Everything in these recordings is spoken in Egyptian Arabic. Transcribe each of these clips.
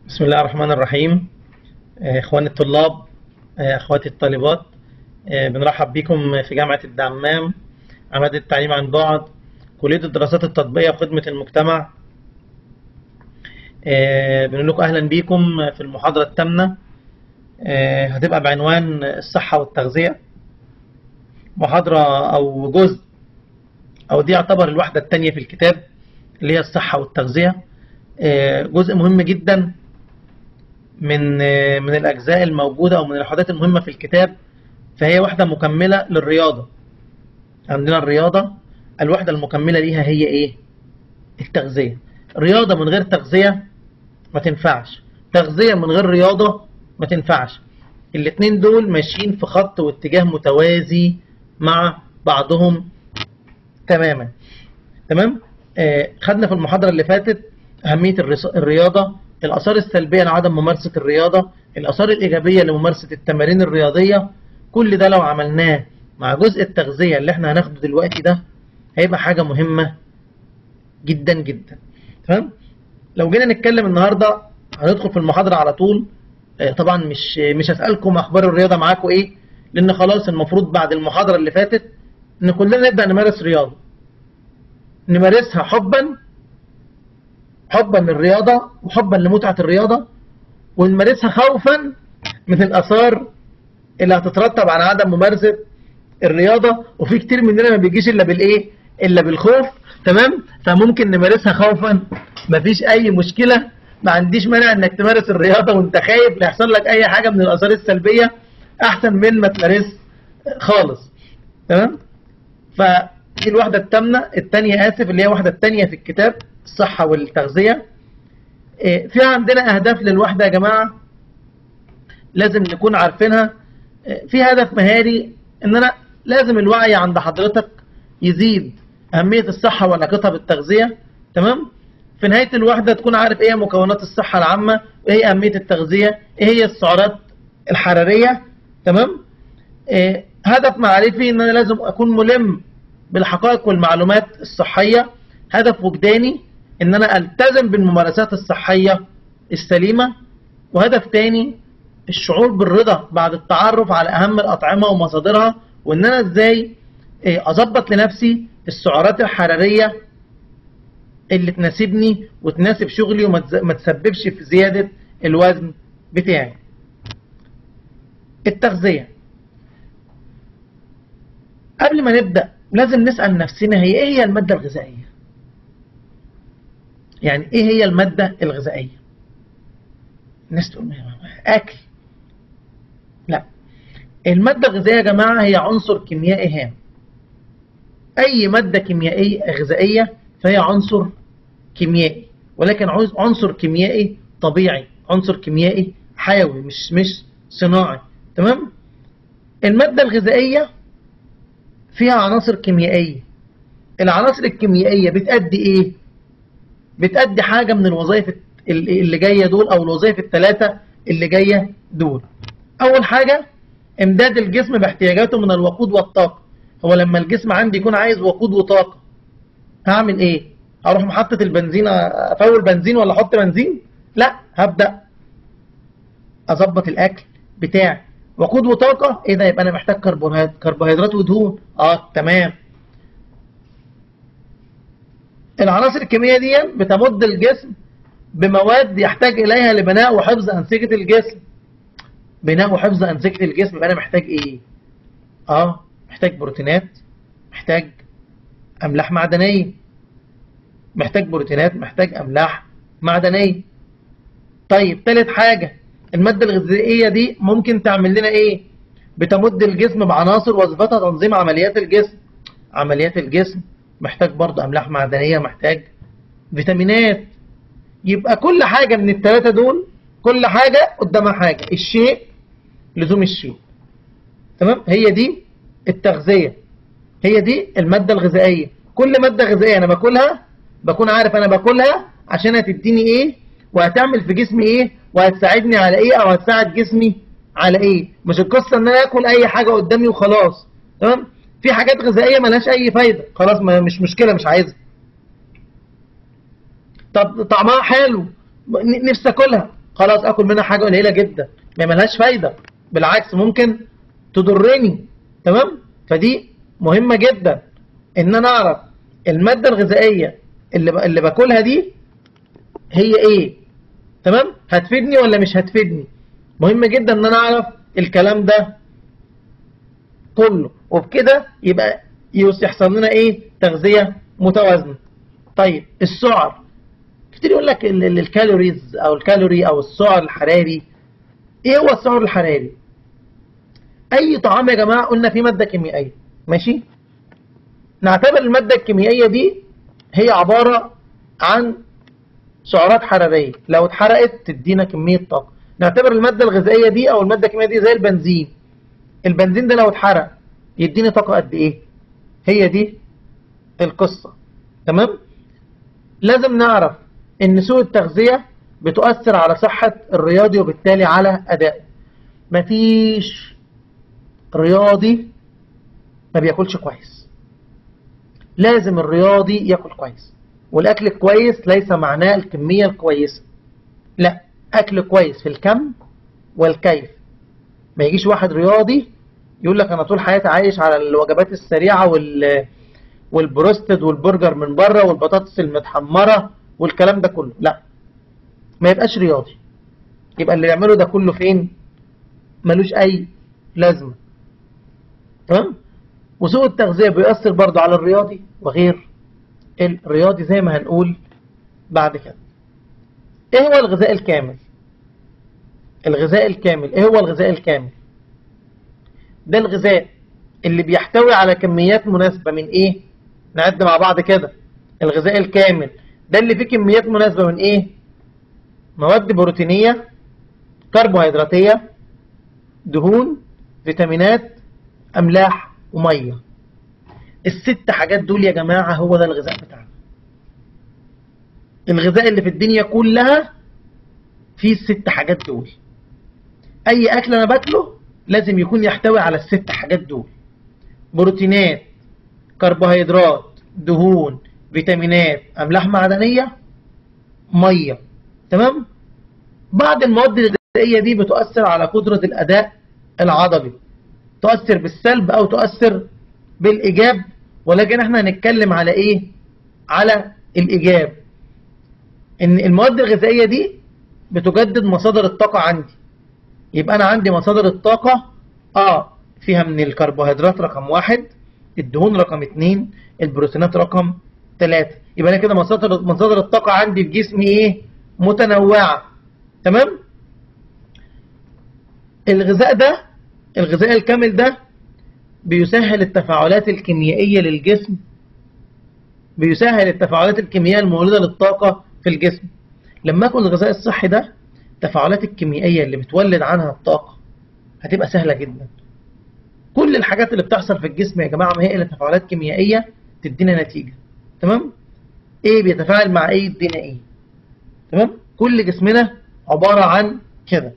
بسم الله الرحمن الرحيم آه، اخواني الطلاب آه، اخواتي الطالبات آه، بنرحب بكم في جامعة الدعمام عماد التعليم عن بعد كلية الدراسات التطبيقية وخدمة المجتمع آه، بنقول لكم اهلا بكم في المحاضرة الثامنة آه، هتبقى بعنوان الصحة والتغذية محاضرة او جزء او دي يعتبر الوحدة الثانية في الكتاب اللي هي الصحة والتغذية آه، جزء مهم جدا من من الأجزاء الموجودة أو من الوحدات المهمة في الكتاب فهي وحدة مكملة للرياضة عندنا الرياضة الوحدة المكملة ليها هي إيه؟ التغذية رياضة من غير تغذية ما تنفعش تغذية من غير رياضة ما تنفعش الاتنين دول ماشيين في خط واتجاه متوازي مع بعضهم تماما تمام آه خدنا في المحاضرة اللي فاتت أهمية الرس- الرياضة الآثار السلبية لعدم ممارسة الرياضة الآثار الإيجابية لممارسة التمارين الرياضية كل ده لو عملناه مع جزء التغذية اللي احنا هناخده دلوقتي ده هيبقى حاجة مهمة جدا جدا تمام لو جينا نتكلم النهاردة هندخل في المحاضرة على طول آه، طبعا مش مش هسألكم أخبار الرياضة معاكم إيه لأن خلاص المفروض بعد المحاضرة اللي فاتت إن كلنا نبدأ نمارس رياضة نمارسها حبا حبا للرياضة وحبا لمتعة الرياضة ونمارسها خوفا من الآثار اللي هتترتب على عدم ممارسة الرياضة وفي كتير مننا ما بيجيش إلا بالإيه؟ إلا بالخوف تمام؟ فممكن نمارسها خوفا مفيش أي مشكلة ما عنديش مانع إنك تمارس الرياضة وأنت خايف لا يحصل لك أي حاجة من الآثار السلبية أحسن من ما تمارس خالص تمام؟ فدي الوحدة الثامنة الثانية آسف اللي هي الوحدة الثانية في الكتاب الصحة والتغذية إيه، في عندنا أهداف للوحدة يا جماعة لازم نكون عارفينها إيه، في هدف مهاري إن أنا لازم الوعي عند حضرتك يزيد أهمية الصحة وعلاقتها بالتغذية تمام في نهاية الوحدة تكون عارف إيه مكونات الصحة العامة وإيه أهمية التغذية إيه هي السعرات الحرارية تمام إيه، هدف معرفي ان انا لازم اكون ملم بالحقائق والمعلومات الصحية هدف وجداني ان انا التزم بالممارسات الصحية السليمة وهدف تاني الشعور بالرضا بعد التعرف على اهم الاطعمة ومصادرها وان انا ازاي إيه، اظبط لنفسي السعرات الحرارية اللي تناسبني وتناسب شغلي وما تز- ما تسببش في زيادة الوزن بتاعي التغذية قبل ما نبدأ لازم نسأل نفسنا هي ايه هي المادة الغذائية يعني ايه هي المادة الغذائية الناس تقول اكل لا المادة الغذائية يا جماعة هي عنصر كيميائي هام اي مادة كيميائية غذائية فهي عنصر كيميائي ولكن عز- عنصر كيميائي طبيعي عنصر كيميائي حيوي مش مش صناعي تمام المادة الغذائية فيها عناصر كيميائية العناصر الكيميائية بتأدي ايه بتأدي حاجة من الوظائف ال- اللي جاية دول او الوظائف الثلاثة اللي جاية دول اول حاجة امداد الجسم باحتياجاته من الوقود والطاقة هو لما الجسم عندي يكون عايز وقود وطاقة هعمل ايه هروح محطة البنزين افول بنزين ولا احط بنزين لا هبدأ اظبط الاكل بتاعي وقود وطاقه ايه ده يبقى انا محتاج كربوهيدرات كربوهيدرات ودهون اه تمام العناصر الكيميائيه دي بتمد الجسم بمواد يحتاج اليها لبناء وحفظ انسجه الجسم بناء وحفظ انسجه الجسم يبقى انا محتاج ايه اه محتاج بروتينات محتاج املاح معدنيه محتاج بروتينات محتاج املاح معدنيه طيب تالت حاجة المادة الغذائية دي ممكن تعمل لنا ايه بتمد الجسم بعناصر وظيفتها تنظيم عمليات الجسم عمليات الجسم محتاج برضه املاح معدنية محتاج فيتامينات يبقى كل حاجة من الثلاثة دول كل حاجة قدامها حاجة الشيء لزوم الشيء تمام هي دي التغذية هي دي المادة الغذائية كل مادة غذائية أنا باكلها بكون عارف أنا باكلها عشان هتديني إيه وهتعمل في جسمي إيه وهتساعدني على إيه أو هتساعد جسمي على إيه مش القصة إن أنا آكل أي حاجة قدامي وخلاص تمام في حاجات غذائية ملهاش أي فايدة خلاص ما مش مشكلة مش عايزها طب طعمها حلو ن- نفسي أكلها خلاص اكل منها حاجه قليله جدا ما ملهاش فايده بالعكس ممكن تضرني تمام فدي مهمه جدا ان انا اعرف الماده الغذائيه اللي ب... اللي باكلها دي هي ايه تمام هتفيدني ولا مش هتفيدني مهم جدا ان انا اعرف الكلام ده كله وبكده يبقى يحصل لنا ايه تغذيه متوازنه طيب السعر كتير يقول لك ال- ال- الكالوريز او الكالوري او السعر الحراري ايه هو السعر الحراري اي طعام يا جماعه قلنا فيه ماده كيميائيه ماشي نعتبر الماده الكيميائيه دي هي عباره عن سعرات حراريه لو اتحرقت تدينا كميه طاقه نعتبر الماده الغذائيه دي او الماده الكيميائيه دي زي البنزين البنزين ده لو اتحرق يديني طاقه قد ايه هي دي القصه تمام لازم نعرف ان سوء التغذيه بتؤثر على صحه الرياضي وبالتالي على ادائه مفيش رياضي ما بياكلش كويس لازم الرياضي ياكل كويس والاكل الكويس ليس معناه الكميه الكويسه لا اكل كويس في الكم والكيف ما يجيش واحد رياضي يقول لك انا طول حياتي عايش على الوجبات السريعه وال والبروستد والبرجر من بره والبطاطس المتحمره والكلام ده كله لا ما يبقاش رياضي يبقى اللي يعمله ده كله فين ملوش اي لازمه تمام وسوء التغذيه بيأثر برضه على الرياضي وغير الرياضي زي ما هنقول بعد كده ايه هو الغذاء الكامل الغذاء الكامل ايه هو الغذاء الكامل ده الغذاء اللي بيحتوي على كميات مناسبة من ايه نعد مع بعض كده الغذاء الكامل ده اللي فيه كميات مناسبة من ايه مواد بروتينية كربوهيدراتية دهون فيتامينات املاح وميه الست حاجات دول يا جماعة هو ده الغذاء بتاعنا الغذاء اللي في الدنيا كلها فيه الست حاجات دول اي اكل انا باكله لازم يكون يحتوي على الست حاجات دول بروتينات كربوهيدرات دهون فيتامينات املاح معدنيه ميه تمام بعض المواد الغذائيه دي بتؤثر على قدره الاداء العضلي تؤثر بالسلب او تؤثر بالايجاب ولكن احنا هنتكلم على ايه على الايجاب ان المواد الغذائيه دي بتجدد مصادر الطاقه عندي يبقى انا عندي مصادر الطاقه اه فيها من الكربوهيدرات رقم واحد الدهون رقم اتنين البروتينات رقم تلاتة يبقى انا كده مصادر مصادر الطاقه عندي في جسمي ايه متنوعه تمام الغذاء ده الغذاء الكامل ده بيسهل التفاعلات الكيميائية للجسم بيسهل التفاعلات الكيميائية المولدة للطاقة في الجسم لما اكل الغذاء الصحي ده التفاعلات الكيميائية اللي بتولد عنها الطاقة هتبقى سهلة جدا كل الحاجات اللي بتحصل في الجسم يا جماعة ما هي إلا تفاعلات كيميائية تدينا نتيجة تمام ايه بيتفاعل مع ايه يدينا ايه تمام كل جسمنا عبارة عن كده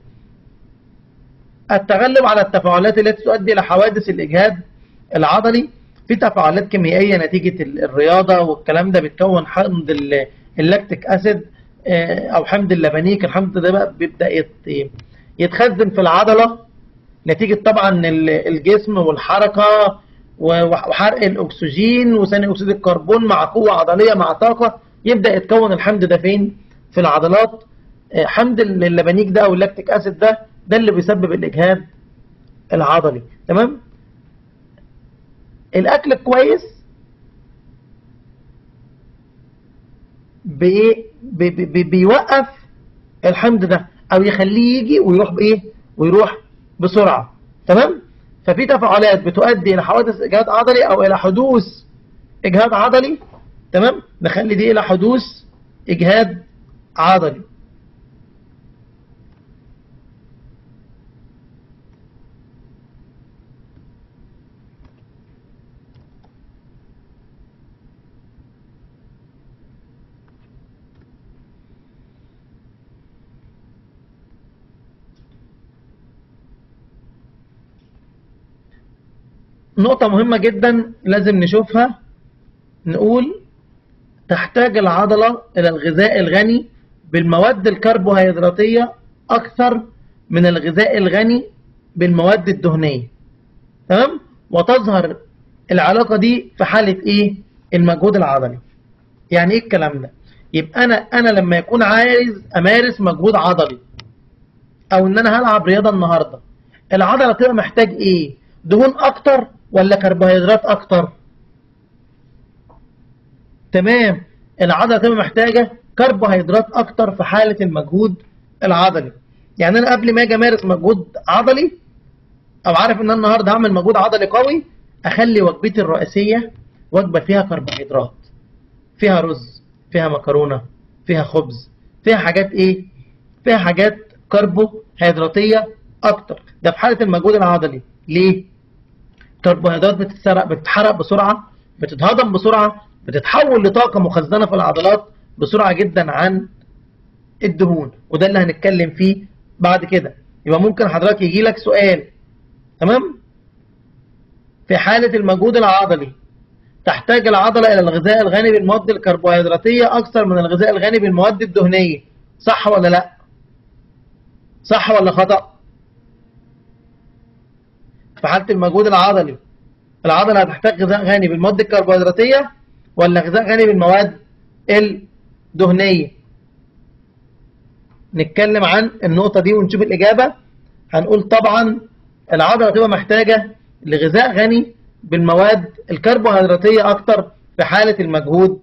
التغلب على التفاعلات التي تؤدي إلى حوادث الإجهاد العضلي في تفاعلات كيميائية نتيجة الرياضة والكلام ده بتكون حمض اللاكتيك أسيد أو حمض اللبنيك الحمض ده بقى بيبدأ يتخزن في العضلة نتيجة طبعا الجسم والحركة وحرق الأكسجين وثاني أكسيد الكربون مع قوة عضلية مع طاقة يبدأ يتكون الحمض ده فين؟ في العضلات حمض اللبنيك ده أو اللاكتيك أسيد ده ده اللي بيسبب الإجهاد العضلي تمام الأكل الكويس بي بي بي بيوقف الحمض ده أو يخليه يجي ويروح بإيه ويروح بسرعة تمام ففي تفاعلات بتؤدي إلى حوادث إجهاد عضلي أو إلى حدوث إجهاد عضلي تمام نخلي دي إلى حدوث إجهاد عضلي نقطة مهمة جدا لازم نشوفها نقول تحتاج العضلة إلى الغذاء الغني بالمواد الكربوهيدراتية أكثر من الغذاء الغني بالمواد الدهنية تمام وتظهر العلاقة دي في حالة إيه المجهود العضلي يعني إيه الكلام ده يبقى أنا أنا لما يكون عايز أمارس مجهود عضلي أو إن أنا هلعب رياضة النهاردة العضلة تبقى محتاج إيه دهون أكتر ولا كربوهيدرات أكتر تمام العضلة تبقى محتاجة كربوهيدرات أكتر في حالة المجهود العضلي يعني أنا قبل ما أجي أمارس مجهود عضلي أو عارف إن أنا النهاردة هعمل مجهود عضلي قوي أخلي وجبتي الرئيسية وجبة فيها كربوهيدرات فيها رز فيها مكرونة فيها خبز فيها حاجات إيه فيها حاجات كربوهيدراتية أكتر ده في حالة المجهود العضلي ليه كربوهيدرات بتتسرق بتتحرق بسرعة بتتهضم بسرعة بتتحول لطاقة مخزنة في العضلات بسرعة جدا عن الدهون وده اللي هنتكلم فيه بعد كده يبقى ممكن حضرتك يجي لك سؤال تمام في حالة المجهود العضلي تحتاج العضلة إلى الغذاء الغني بالمواد الكربوهيدراتية أكثر من الغذاء الغني بالمواد الدهنية صح ولا لا صح ولا خطأ في حالة المجهود العضلي العضلة هتحتاج غذاء غني بالمواد الكربوهيدراتية ولا غذاء غني بالمواد الدهنية نتكلم عن النقطة دي ونشوف الإجابة هنقول طبعا العضلة تبقى محتاجة لغذاء غني بالمواد الكربوهيدراتية أكتر في حالة المجهود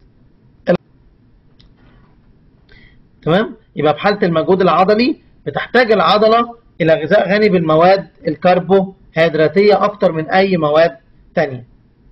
تمام يبقى في حالة المجهود العضلي بتحتاج العضلة إلى غذاء غني بالمواد الكربوهيدراتية أكتر من أي مواد تانية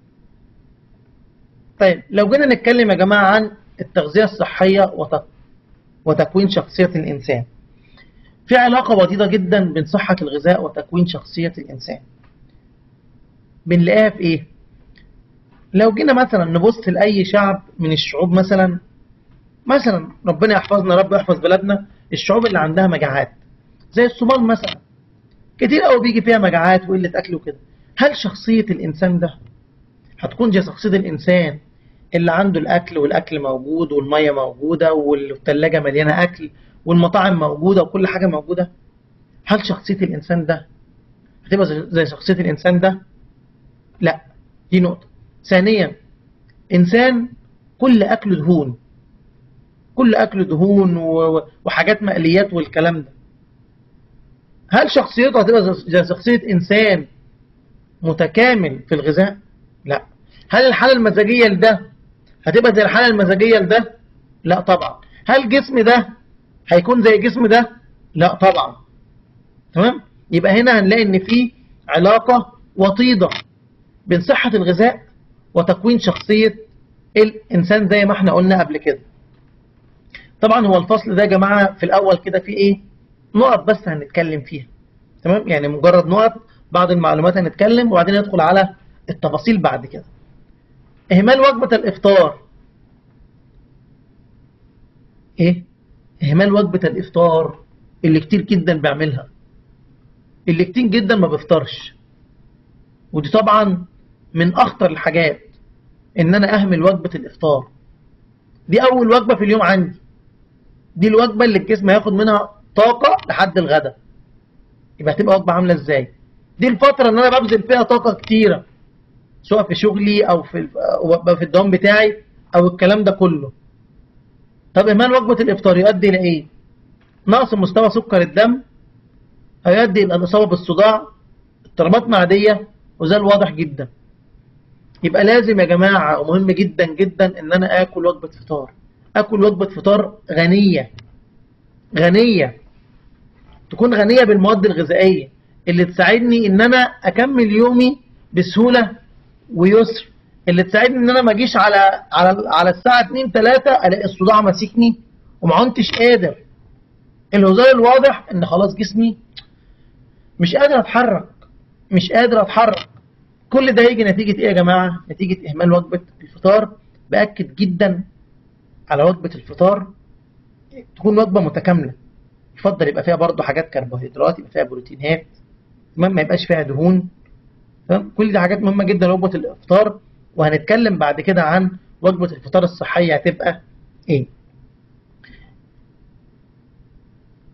طيب لو جينا نتكلم يا جماعة عن التغذية الصحية وتكوين شخصية الإنسان في علاقة وطيدة جدا بين صحة الغذاء وتكوين شخصية الإنسان بنلاقيها في إيه؟ لو جينا مثلا نبص لأي شعب من الشعوب مثلا مثلا ربنا يحفظنا رب يحفظ بلادنا الشعوب اللي عندها مجاعات زي الصومال مثلا كتير قوي بيجي فيها مجاعات وقلة أكل وكده هل شخصية الإنسان ده هتكون زي شخصية الإنسان اللي عنده الأكل والأكل موجود والمية موجودة والثلاجة مليانة أكل والمطاعم موجودة وكل حاجة موجودة هل شخصية الإنسان ده هتبقى زي شخصية الإنسان ده لا دي نقطة ثانيا إنسان كل أكله دهون كل أكله دهون وحاجات مقليات والكلام ده هل شخصيته هتبقى زي شخصية إنسان متكامل في الغذاء لا هل الحالة المزاجية لده هتبقى زي الحالة المزاجية لده لا طبعا هل جسم ده هيكون زي جسم ده لا طبعا تمام يبقى هنا هنلاقي ان في علاقة وطيدة بين صحة الغذاء وتكوين شخصية الإنسان زي ما احنا قلنا قبل كده طبعا هو الفصل ده يا جماعة في الأول كده في إيه نقط بس هنتكلم فيها تمام يعني مجرد نقط بعض المعلومات هنتكلم وبعدين ندخل على التفاصيل بعد كده إهمال وجبة الإفطار إيه إهمال وجبة الإفطار اللي كتير جدا بيعملها اللي كتير جدا ما بيفطرش ودي طبعا من أخطر الحاجات إن أنا أهمل وجبة الإفطار دي أول وجبة في اليوم عندي دي الوجبة اللي الجسم هياخد منها طاقة لحد الغداء يبقى هتبقى وجبة عاملة إزاي دي الفترة إن أنا ببذل فيها طاقة كتيرة سواء في شغلي أو في في الدوام بتاعي أو الكلام ده كله طب إهمال وجبة الإفطار يؤدي إلى إيه؟ نقص مستوى سكر الدم هيؤدي إلى الإصابة بالصداع اضطرابات معدية وده الواضح جدا يبقى لازم يا جماعة ومهم جدا جدا إن أنا آكل وجبة فطار آكل وجبة فطار غنية غنية تكون غنية بالمواد الغذائية اللي تساعدني إن أنا أكمل يومي بسهولة ويسر اللي تساعدني ان انا ما اجيش على على على الساعه 2 3 الاقي الصداع ماسكني وما عدتش قادر الهزار الواضح ان خلاص جسمي مش قادر اتحرك مش قادر اتحرك كل ده يجي نتيجه ايه يا جماعه نتيجه اهمال وجبه الفطار باكد جدا على وجبه الفطار تكون وجبه متكامله يفضل يبقى فيها برضه حاجات كربوهيدرات يبقى فيها بروتينات تمام ما يبقاش فيها دهون تمام كل دي حاجات مهمه جدا لوجبه الافطار وهنتكلم بعد كده عن وجبه الفطار الصحيه هتبقى ايه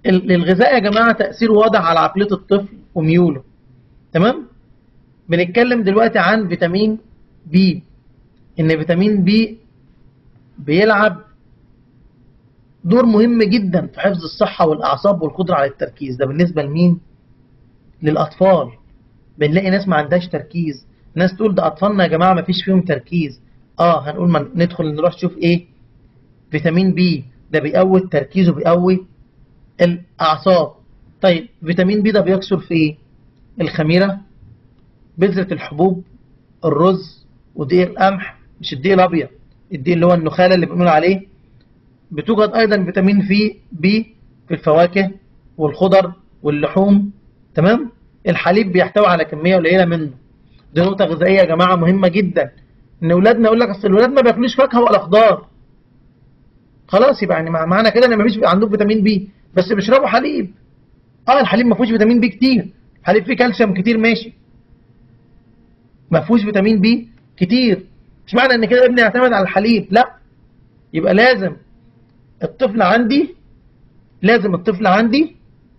ال- الغذاء يا جماعة تأثيره واضح على عقلية الطفل وميوله تمام بنتكلم دلوقتي عن فيتامين بي ان فيتامين بي بيلعب دور مهم جدا في حفظ الصحة والأعصاب والقدرة على التركيز ده بالنسبة لمين؟ للأطفال بنلاقي ناس ما عندهاش تركيز ناس تقول ده أطفالنا يا جماعة ما فيش فيهم تركيز اه هنقول ما ندخل نروح نشوف ايه فيتامين بي ده بيقوي التركيز وبيقوي الأعصاب طيب فيتامين بي ده بيكسر في ايه؟ الخميرة بذرة الحبوب الرز ودقيق القمح مش الدقيق الأبيض الدقيق اللي هو النخالة اللي بنقول عليه بتوجد أيضا فيتامين في بي في الفواكه والخضر واللحوم تمام الحليب بيحتوي على كمية قليلة منه دي نقطة غذائية يا جماعة مهمة جدا إن أولادنا يقول لك أصل الولاد ما بياكلوش فاكهة ولا خضار خلاص يبقى يعني مع- معنى كده إن مفيش عندهم فيتامين بي بس بيشربوا حليب اه الحليب ما فيهوش فيتامين بي كتير الحليب فيه كالسيوم كتير ماشي ما فيهوش فيتامين بي كتير مش معنى ان كده ابني يعتمد على الحليب لا يبقى لازم الطفل عندي لازم الطفل عندي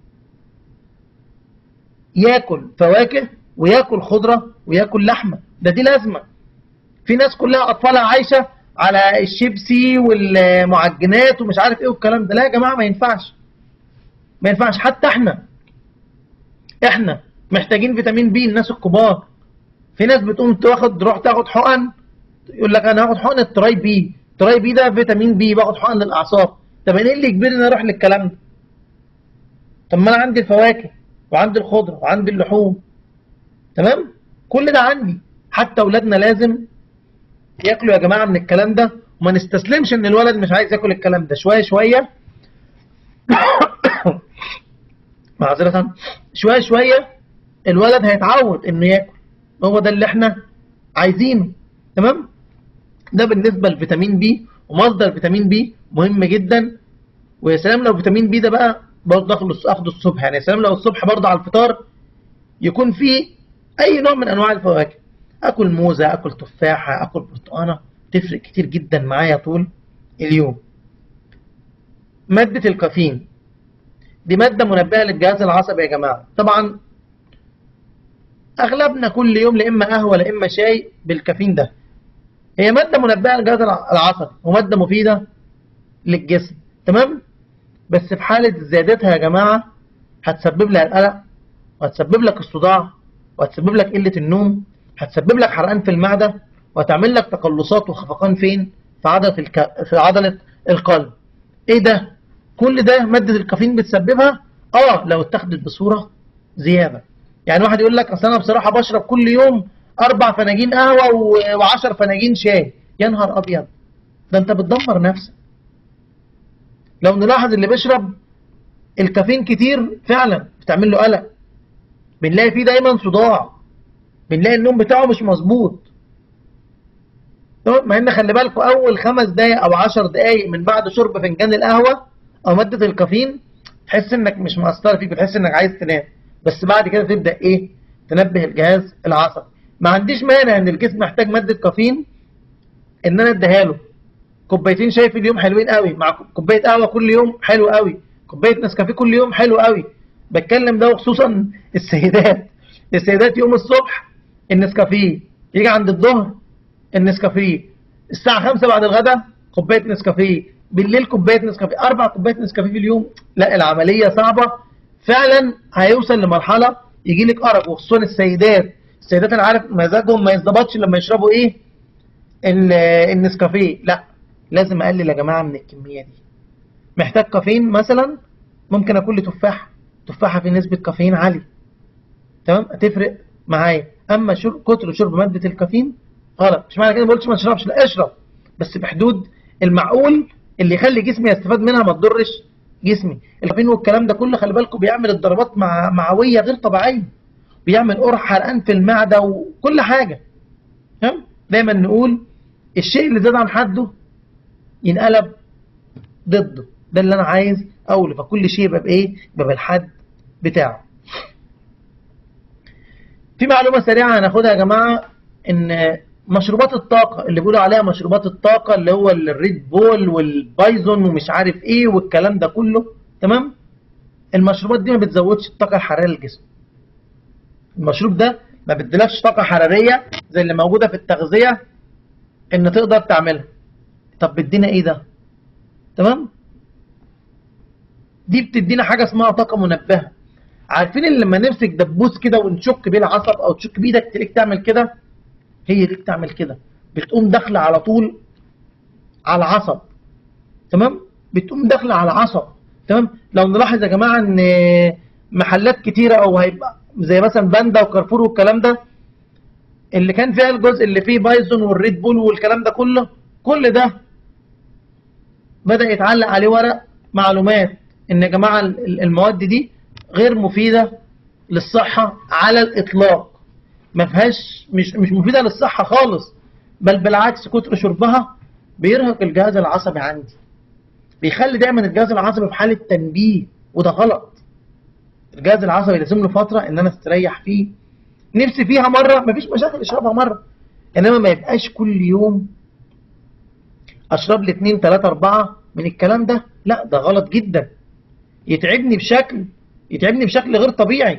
ياكل فواكه وياكل خضرة وياكل لحمة ده دي لازمة في ناس كلها أطفالها عايشة على الشيبسي والمعجنات ومش عارف ايه والكلام ده لا يا جماعة ما ينفعش ما ينفعش حتى احنا احنا محتاجين فيتامين بي الناس الكبار في ناس بتقوم تاخد تروح تاخد حقن يقول لك انا هاخد حقن التراي بي التراي بي ده فيتامين بي باخد حقن للاعصاب طب انا ايه اللي يجبرني اروح للكلام ده طب ما انا عندي الفواكه وعندي الخضره وعندي اللحوم تمام كل ده عندي حتى اولادنا لازم ياكلوا يا جماعه من الكلام ده وما نستسلمش ان الولد مش عايز ياكل الكلام ده شويه شويه معذرة شوية شوية الولد هيتعود انه ياكل هو ده اللي احنا عايزينه تمام ده بالنسبة لفيتامين بي ومصدر فيتامين بي مهم جدا ويا سلام لو فيتامين بي ده بقى برضه اخده اخده الصبح يعني يا سلام لو الصبح برضه على الفطار يكون فيه اي نوع من انواع الفواكه اكل موزة اكل تفاحة اكل برتقانة تفرق كتير جدا معايا طول اليوم مادة الكافيين دي مادة منبهة للجهاز العصبي يا جماعة طبعا أغلبنا كل يوم لا إما قهوة لا إما شاي بالكافيين ده هي مادة منبهة للجهاز الع- العصبي ومادة مفيدة للجسم تمام بس في حالة زيادتها يا جماعة هتسبب لك القلق وهتسبب لك الصداع وهتسبب لك قلة النوم هتسبب لك حرقان في المعدة وهتعمل لك تقلصات وخفقان فين في عضلة الك... في عضلة القلب ايه ده كل ده مادة الكافيين بتسببها اه لو اتخذت بصورة زيادة يعني واحد يقول لك اصل انا بصراحة بشرب كل يوم اربع فناجين قهوة و- وعشر فناجين شاي يا نهار ابيض ده انت بتدمر نفسك لو نلاحظ اللي بيشرب الكافيين كتير فعلا بتعمل له قلق بنلاقي فيه دايما صداع بنلاقي النوم بتاعه مش مظبوط تمام؟ مع ان خلي بالكوا اول خمس دقايق او عشر دقايق من بعد شرب فنجان القهوه او ماده الكافيين تحس انك مش مأثر فيك بتحس انك عايز تنام بس بعد كده تبدا ايه تنبه الجهاز العصبي ما عنديش مانع ان الجسم محتاج ماده كافيين ان انا اديها له كوبايتين شاي في اليوم حلوين قوي مع كوبايه قهوه كل يوم حلو قوي كوبايه نسكافيه كل يوم حلو قوي بتكلم ده وخصوصا السيدات السيدات يوم الصبح النسكافيه يجي عند الظهر النسكافيه الساعة 5 بعد الغداء كوباية نسكافيه بالليل كوباية نسكافيه أربع كوبايات نسكافيه في اليوم لا العملية صعبة فعلا هيوصل لمرحلة يجي لك أرق وخصوصا السيدات السيدات أنا عارف مزاجهم ما يظبطش لما يشربوا إيه ال- النسكافيه لا لازم أقلل يا جماعة من الكمية دي محتاج كافيين مثلا ممكن أكل لي تفاحة تفاحة في نسبة كافيين عالية تمام هتفرق معايا اما شرب كتر شرب ماده الكافيين غلط مش معنى كده ما قلتش ما تشربش لا اشرب بس بحدود المعقول اللي يخلي جسمي يستفاد منها ما تضرش جسمي الكافيين والكلام ده كله خلي بالكم بيعمل الضربات مع معويه غير طبيعيه بيعمل قرح حرقان في المعده وكل حاجه تمام دايما نقول الشيء اللي زاد عن حده ينقلب ضده ده اللي انا عايز اقوله فكل شيء يبقى بايه يبقى بالحد بتاعه في معلومة سريعة هناخدها يا جماعة ان مشروبات الطاقة اللي بيقولوا عليها مشروبات الطاقة اللي هو الريد بول والبايزون ومش عارف ايه والكلام ده كله تمام المشروبات دي ما بتزودش الطاقه الحراريه للجسم المشروب ده ما بيديلكش طاقه حراريه زي اللي موجوده في التغذيه ان تقدر تعملها طب بتدينا ايه ده تمام دي بتدينا حاجه اسمها طاقه منبهه عارفين اللي لما نمسك دبوس كده ونشك بيه العصب او تشك بايدك تلاقيك تعمل كده هي دي بتعمل كده بتقوم داخله على طول على العصب تمام بتقوم داخله على العصب تمام لو نلاحظ يا جماعه ان محلات كتيره او هيبقى زي مثلا باندا وكارفور والكلام ده اللي كان فيها الجزء اللي فيه بايزون والريد بول والكلام ده كله كل ده بدأ يتعلق عليه ورق معلومات ان يا جماعه المواد دي غير مفيده للصحه على الاطلاق ما فيهاش مش مش مفيده للصحه خالص بل بالعكس كتر شربها بيرهق الجهاز العصبي عندي بيخلي دايما الجهاز العصبي في حاله تنبيه وده غلط الجهاز العصبي لازم له فتره ان انا استريح فيه نفسي فيها مره مفيش مشاكل اشربها مره انما ما يبقاش كل يوم اشرب لي 2 3 4 من الكلام ده لا ده غلط جدا يتعبني بشكل يتعبني بشكل غير طبيعي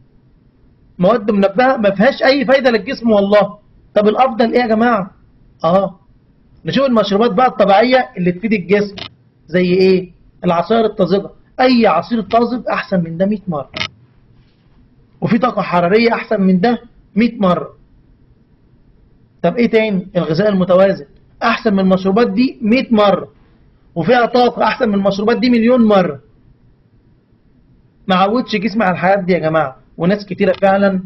مواد منبهه ما فيهاش اي فايده للجسم والله طب الافضل ايه يا جماعه اه نشوف المشروبات بقى الطبيعيه اللي تفيد الجسم زي ايه العصائر الطازجه اي عصير طازج احسن من ده 100 مره وفي طاقه حراريه احسن من ده 100 مره طب ايه تاني الغذاء المتوازن احسن من المشروبات دي 100 مره وفيها طاقه احسن من المشروبات دي مليون مره ما عودش جسمي على الحاجات دي يا جماعه وناس كتيره فعلا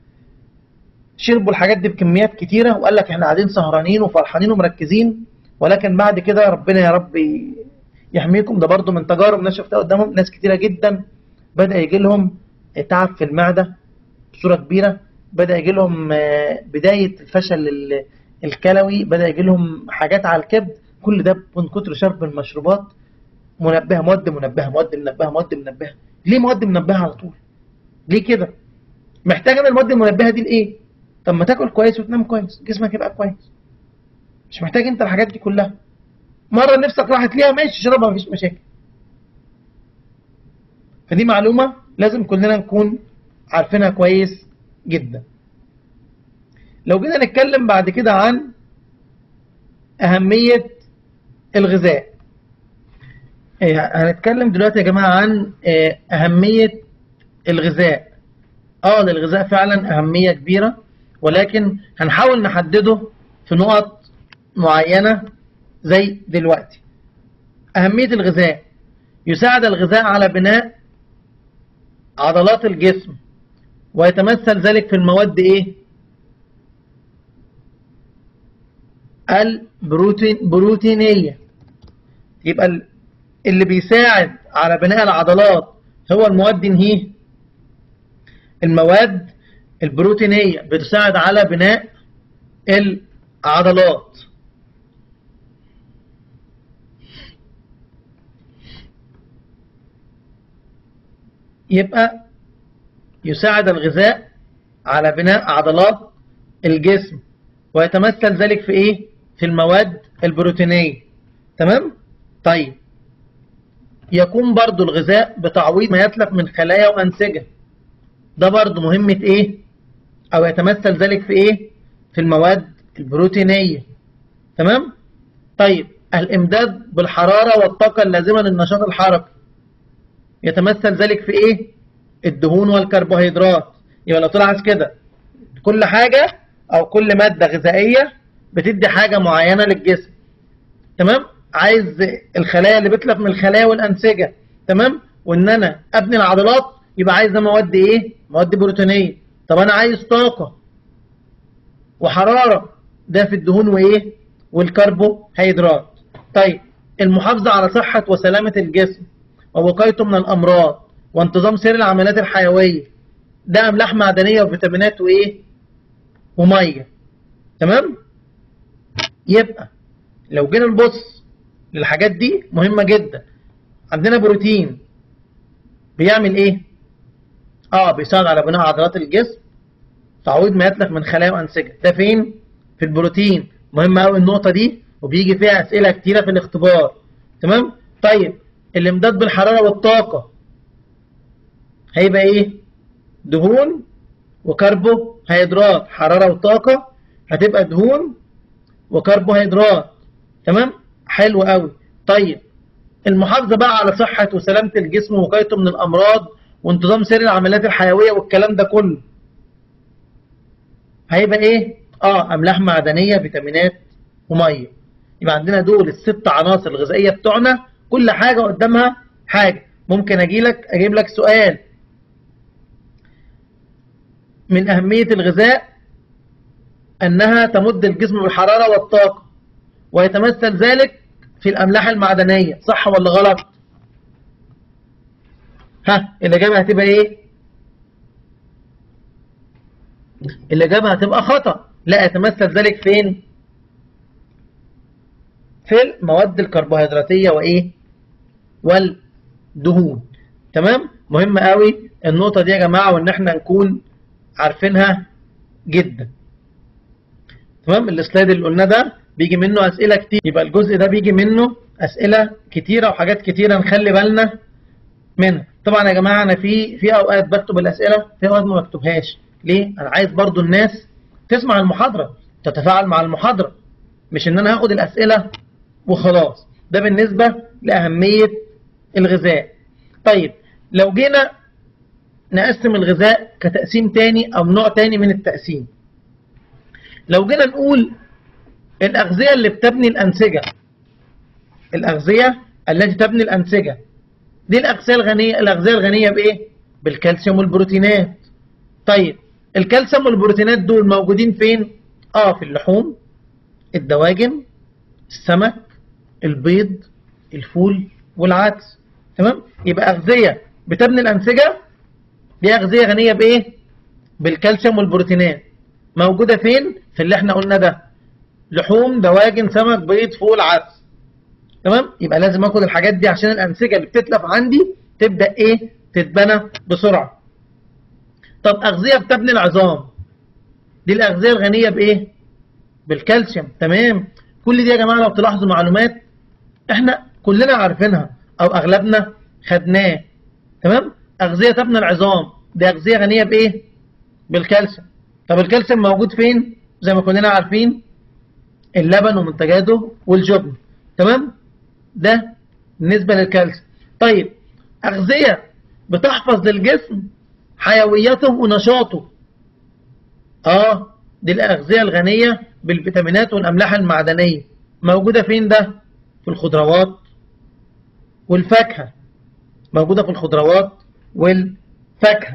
شربوا الحاجات دي بكميات كتيره وقال لك احنا قاعدين سهرانين وفرحانين ومركزين ولكن بعد كده ربنا يا رب يحميكم ده برضو من تجارب ناس شفتها قدامهم ناس كتيره جدا بدا يجي لهم تعب في المعده بصوره كبيره بدا يجي لهم بدايه الفشل الكلوي بدا يجي لهم حاجات على الكبد كل ده من كتر شرب المشروبات منبهه مواد منبهه مواد منبهه مواد منبهه ليه مواد منبهه على طول ليه كده محتاج انا المواد المنبهه دي لايه طب ما تاكل كويس وتنام كويس جسمك يبقى كويس مش محتاج انت الحاجات دي كلها مره نفسك راحت ليها ماشي اشربها مفيش مشاكل فدي معلومه لازم كلنا نكون عارفينها كويس جدا لو جينا نتكلم بعد كده عن أهمية الغذاء هنتكلم دلوقتي يا جماعة عن أهمية الغذاء اه للغذاء فعلا أهمية كبيرة ولكن هنحاول نحدده في نقط معينة زي دلوقتي أهمية الغذاء يساعد الغذاء على بناء عضلات الجسم ويتمثل ذلك في المواد ايه البروتين بروتينية يبقى اللي بيساعد على بناء العضلات هو المواد هي المواد البروتينية بتساعد على بناء العضلات يبقى يساعد الغذاء على بناء عضلات الجسم ويتمثل ذلك في ايه في المواد البروتينية تمام طيب يقوم برضو الغذاء بتعويض ما يتلف من خلايا وأنسجة ده برضو مهمة ايه او يتمثل ذلك في ايه في المواد البروتينية تمام طيب الامداد بالحرارة والطاقة اللازمة للنشاط الحركي يتمثل ذلك في ايه الدهون والكربوهيدرات يبقى لو تلاحظ كده كل حاجة او كل مادة غذائية بتدي حاجة معينة للجسم تمام عايز الخلايا اللي بتلف من الخلايا والانسجة تمام وان انا ابني العضلات يبقى عايز ده مواد ايه مواد بروتينية طب انا عايز طاقة وحرارة ده في الدهون وايه والكربوهيدرات طيب المحافظة على صحة وسلامة الجسم ووقايته من الامراض وانتظام سير العمليات الحيوية ده املاح معدنية وفيتامينات وايه ومية تمام يبقى لو جينا نبص للحاجات دي مهمة جدا عندنا بروتين بيعمل ايه اه بيساعد على بناء عضلات الجسم تعويض ما يتلف من خلايا وانسجه ده فين في البروتين مهمة قوي النقطة دي وبيجي فيها اسئلة كتيرة في الاختبار تمام طيب الامداد بالحرارة والطاقة هيبقى ايه دهون وكربوهيدرات حرارة وطاقة هتبقى دهون وكربوهيدرات تمام حلو قوي طيب المحافظة بقى على صحة وسلامة الجسم ووقايته من الأمراض وانتظام سير العمليات الحيوية والكلام ده كله هيبقى ايه اه املاح معدنية فيتامينات ومية يبقى عندنا دول الست عناصر الغذائية بتوعنا كل حاجة قدامها حاجة ممكن اجي لك اجيب لك سؤال من اهمية الغذاء انها تمد الجسم بالحرارة والطاقة ويتمثل ذلك في الاملاح المعدنية صح ولا غلط ها الاجابة هتبقى ايه الاجابة هتبقى خطأ لا يتمثل ذلك فين في المواد الكربوهيدراتية وايه والدهون تمام مهم قوي النقطة دي يا جماعة وان احنا نكون عارفينها جدا تمام السلايد اللي قلنا ده بيجي منه اسئلة كتير يبقى الجزء ده بيجي منه اسئلة كتيرة وحاجات كتيرة نخلي بالنا منها طبعا يا جماعة انا في في اوقات بكتب الاسئلة في اوقات ما بكتبهاش ليه انا عايز برضو الناس تسمع المحاضرة تتفاعل مع المحاضرة مش ان انا هاخد الاسئلة وخلاص ده بالنسبة لأهمية الغذاء طيب لو جينا نقسم الغذاء كتقسيم تاني أو نوع تاني من التقسيم لو جينا نقول الأغذية اللي بتبني الأنسجة الأغذية التي تبني الأنسجة دي الأغذية الغنية الأغذية الغنية بإيه؟ بالكالسيوم والبروتينات طيب الكالسيوم والبروتينات دول موجودين فين؟ آه في اللحوم الدواجن السمك البيض الفول والعدس تمام يبقى أغذية بتبني الأنسجة دي أغذية غنية بإيه بالكالسيوم والبروتينات موجودة فين في اللي احنا قلنا ده لحوم دواجن سمك بيض فول عدس تمام يبقى لازم اخد الحاجات دي عشان الأنسجة اللي بتتلف عندي تبدأ ايه تتبنى بسرعة طب أغذية بتبني العظام دي الأغذية الغنية بإيه بالكالسيوم تمام كل دي يا جماعة لو تلاحظوا معلومات احنا كلنا عارفينها او اغلبنا خدناه تمام اغذية تبني العظام دي اغذية غنية بايه بالكالسيوم طب الكالسيوم موجود فين زي ما كلنا عارفين اللبن ومنتجاته والجبن تمام ده بالنسبة للكالسيوم طيب اغذية بتحفظ للجسم حيويته ونشاطه اه دي الاغذية الغنية بالفيتامينات والاملاح المعدنية موجودة فين ده في الخضروات والفاكهة موجودة في الخضروات والفاكهة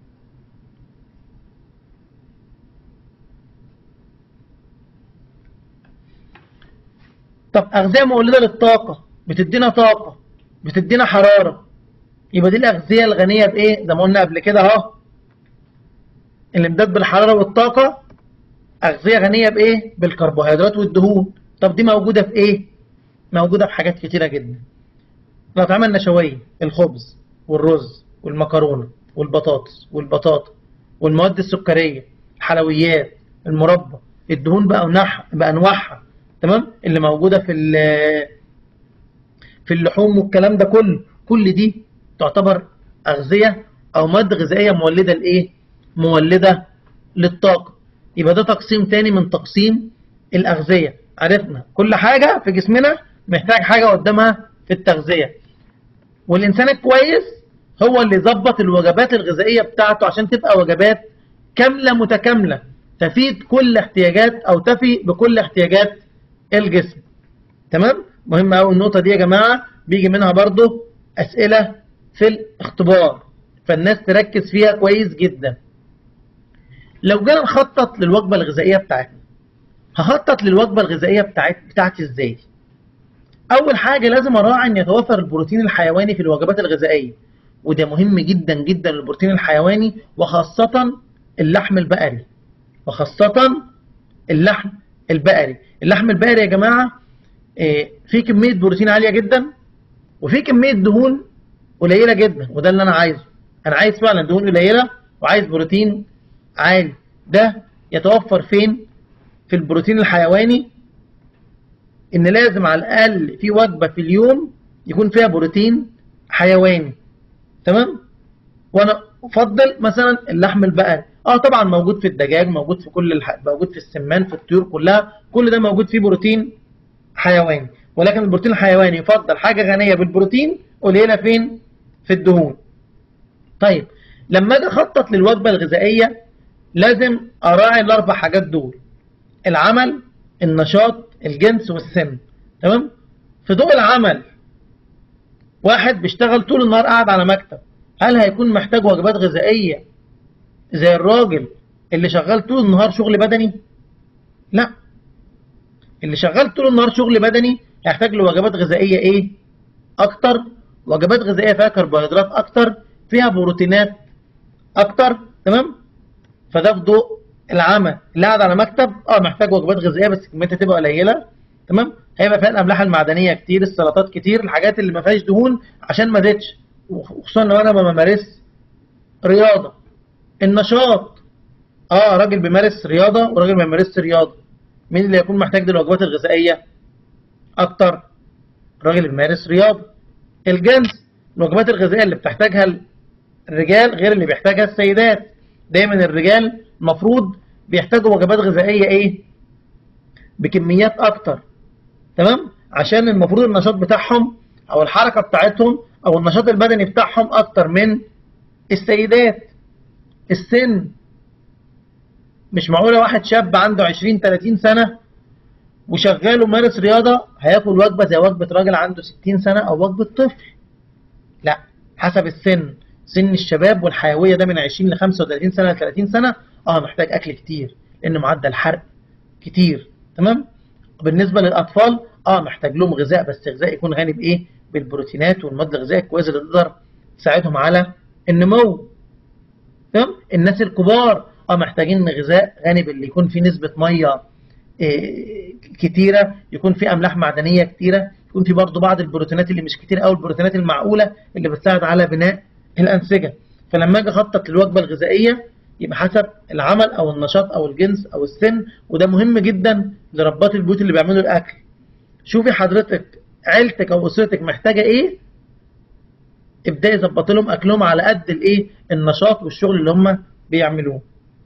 طب أغذية مولدة للطاقة بتدينا طاقة بتدينا حرارة يبقى دي الأغذية الغنية بإيه زي ما قلنا قبل كده أهو الامداد بالحرارة والطاقة أغذية غنية بإيه بالكربوهيدرات والدهون طب دي موجودة في إيه موجودة في حاجات كتيرة جدا الأطعمة النشوية الخبز والرز والمكرونة والبطاطس والبطاطا والمواد السكرية الحلويات المربى الدهون بأنواعها بأنواعها تمام اللي موجودة في في اللحوم والكلام ده كله كل دي تعتبر أغذية أو مواد غذائية مولدة لإيه مولدة للطاقة يبقى ده تقسيم تاني من تقسيم الأغذية عرفنا كل حاجة في جسمنا محتاج حاجة قدامها في التغذية والإنسان الكويس هو اللي يظبط الوجبات الغذائية بتاعته عشان تبقى وجبات كاملة متكاملة تفيد كل احتياجات أو تفي بكل احتياجات الجسم تمام مهم أوي النقطة دي يا جماعة بيجي منها برضو أسئلة في الاختبار فالناس تركز فيها كويس جدا لو جينا نخطط للوجبة الغذائية بتاعتنا هخطط للوجبة الغذائية بتاعت بتاعتي ازاي اول حاجة لازم اراعي ان يتوفر البروتين الحيواني في الوجبات الغذائية وده مهم جدا جدا البروتين الحيواني وخاصة اللحم البقري وخاصة اللحم البقري اللحم البقري يا جماعة فيه كمية بروتين عالية جدا وفيه كمية دهون قليلة جدا وده اللي انا عايزه انا عايز فعلا دهون قليلة وعايز بروتين عالي ده يتوفر فين في البروتين الحيواني ان لازم على الاقل في وجبة في اليوم يكون فيها بروتين حيواني تمام وانا افضل مثلا اللحم البقري اه طبعا موجود في الدجاج موجود في كل الح... موجود في السمان في الطيور كلها كل ده موجود فيه بروتين حيواني ولكن البروتين الحيواني يفضل حاجه غنيه بالبروتين قليله فين في الدهون طيب لما اجي اخطط للوجبه الغذائيه لازم اراعي الاربع حاجات دول العمل النشاط الجنس والسن تمام في ضوء العمل واحد بيشتغل طول النهار قاعد على مكتب هل هيكون محتاج وجبات غذائيه زي الراجل اللي شغال طول النهار شغل بدني لا اللي شغال طول النهار شغل بدني هيحتاج لوجبات غذائيه ايه اكتر وجبات غذائيه فيها كربوهيدرات اكتر فيها بروتينات اكتر تمام فده في ضوء العمل اللي قاعد على مكتب اه محتاج وجبات غذائيه بس كميتها تبقى قليله تمام هيبقى فيها الاملاح المعدنيه كتير السلطات كتير الحاجات اللي ما فيهاش دهون عشان ما زيدش وخصوصا لو انا ما بمارس رياضه النشاط اه راجل بيمارس رياضه وراجل ما بيمارسش رياضه مين اللي يكون محتاج للوجبات الغذائيه اكتر الراجل اللي بيمارس رياضه الجنس الوجبات الغذائيه اللي بتحتاجها الرجال غير اللي بيحتاجها السيدات دايما الرجال المفروض بيحتاجوا وجبات غذائيه ايه بكميات اكتر تمام عشان المفروض النشاط بتاعهم او الحركه بتاعتهم او النشاط البدني بتاعهم اكتر من السيدات السن مش معقوله واحد شاب عنده 20 30 سنه وشغال ومارس رياضه هياكل وجبه زي وجبه راجل عنده 60 سنه او وجبه طفل لا حسب السن سن الشباب والحيويه ده من 20 ل 35 سنه ل 30 سنه اه محتاج اكل كتير لان معدل حرق كتير تمام بالنسبه للاطفال اه محتاج لهم غذاء بس غذاء يكون غني بايه بالبروتينات والمواد الغذائيه الكويسه اللي تقدر تساعدهم على النمو تمام الناس الكبار اه محتاجين غذاء غني باللي يكون فيه نسبه ميه إيه كتيره يكون فيه املاح معدنيه كتيره يكون فيه برضه بعض البروتينات اللي مش كتير قوي البروتينات المعقوله اللي بتساعد على بناء الانسجه فلما اجي اخطط للوجبه الغذائيه يبقى حسب العمل او النشاط او الجنس او السن وده مهم جدا لربات البيوت اللي بيعملوا الاكل شوفي حضرتك عيلتك او اسرتك محتاجه ايه ابداي ظبطي لهم اكلهم على قد الايه النشاط والشغل اللي هم بيعملوه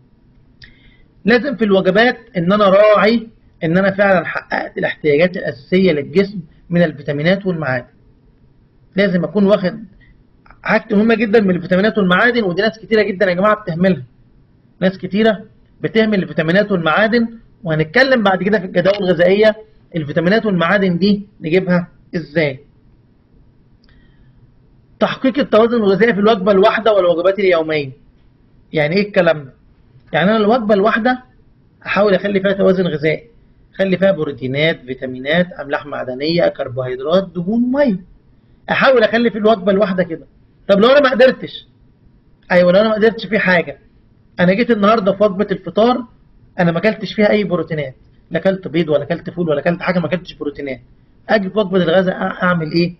لازم في الوجبات ان انا راعي ان انا فعلا حققت الاحتياجات الاساسيه للجسم من الفيتامينات والمعادن لازم اكون واخد حاجة مهمة جدا من الفيتامينات والمعادن ودي ناس كتيرة جدا يا جماعة بتهملها ناس كتيرة بتهمل الفيتامينات والمعادن وهنتكلم بعد كده في الجداول الغذائية الفيتامينات والمعادن دي نجيبها ازاي تحقيق التوازن الغذائي في الوجبة الواحدة والوجبات اليومية يعني ايه الكلام ده يعني انا الوجبة الواحدة احاول اخلي فيها توازن غذائي اخلي فيها بروتينات فيتامينات املاح معدنية كربوهيدرات دهون ميه احاول اخلي في الوجبة الواحدة كده طب لو انا ما قدرتش ايوه لو انا ما قدرتش في حاجه انا جيت النهارده في وجبه الفطار انا ما اكلتش فيها اي بروتينات لا اكلت بيض ولا اكلت فول ولا اكلت حاجه ما اكلتش بروتينات اجي في وجبه الغداء اعمل ايه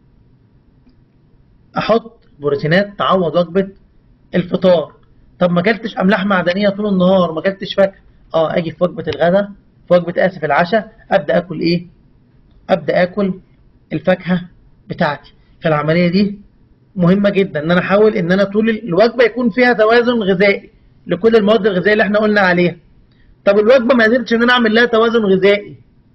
احط بروتينات تعوض وجبه الفطار طب ما اكلتش املاح معدنيه طول النهار ما اكلتش فاكهه اه اجي في وجبه الغداء في وجبه اسف العشاء ابدا اكل ايه ابدا اكل الفاكهه بتاعتي فالعمليه دي مهمة جدا ان انا احاول ان انا طول الوجبة يكون فيها توازن غذائي لكل المواد الغذائية اللي احنا قلنا عليها طب الوجبة ما قدرتش ان انا اعمل لها توازن غذائي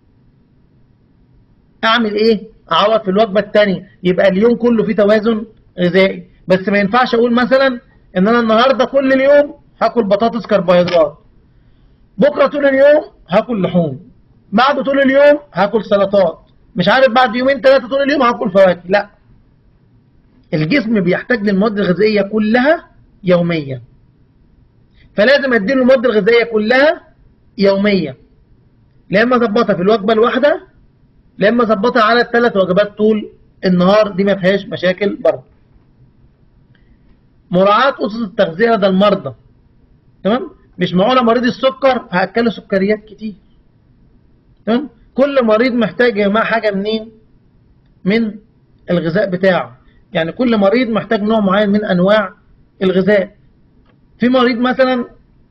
اعمل ايه اعوض في الوجبة الثانية يبقى اليوم كله فيه توازن غذائي بس ما ينفعش اقول مثلا ان انا النهاردة كل اليوم هاكل بطاطس كربوهيدرات بكرة طول اليوم هاكل لحوم بعده طول اليوم هاكل سلطات مش عارف بعد يومين ثلاثة طول اليوم هاكل فواكه لا الجسم بيحتاج للمواد الغذائية كلها يوميا فلازم اديله المواد الغذائية كلها يوميا لا اما اظبطها في الوجبة الواحدة لا اما اظبطها على الثلاث وجبات طول النهار دي ما فيهاش مشاكل برضه مراعاة أسس التغذية لدى المرضى تمام مش معقولة مريض السكر هأكله سكريات كتير تمام كل مريض محتاج يا جماعة حاجة منين من الغذاء بتاعه يعني كل مريض محتاج نوع معين من أنواع الغذاء في مريض مثلا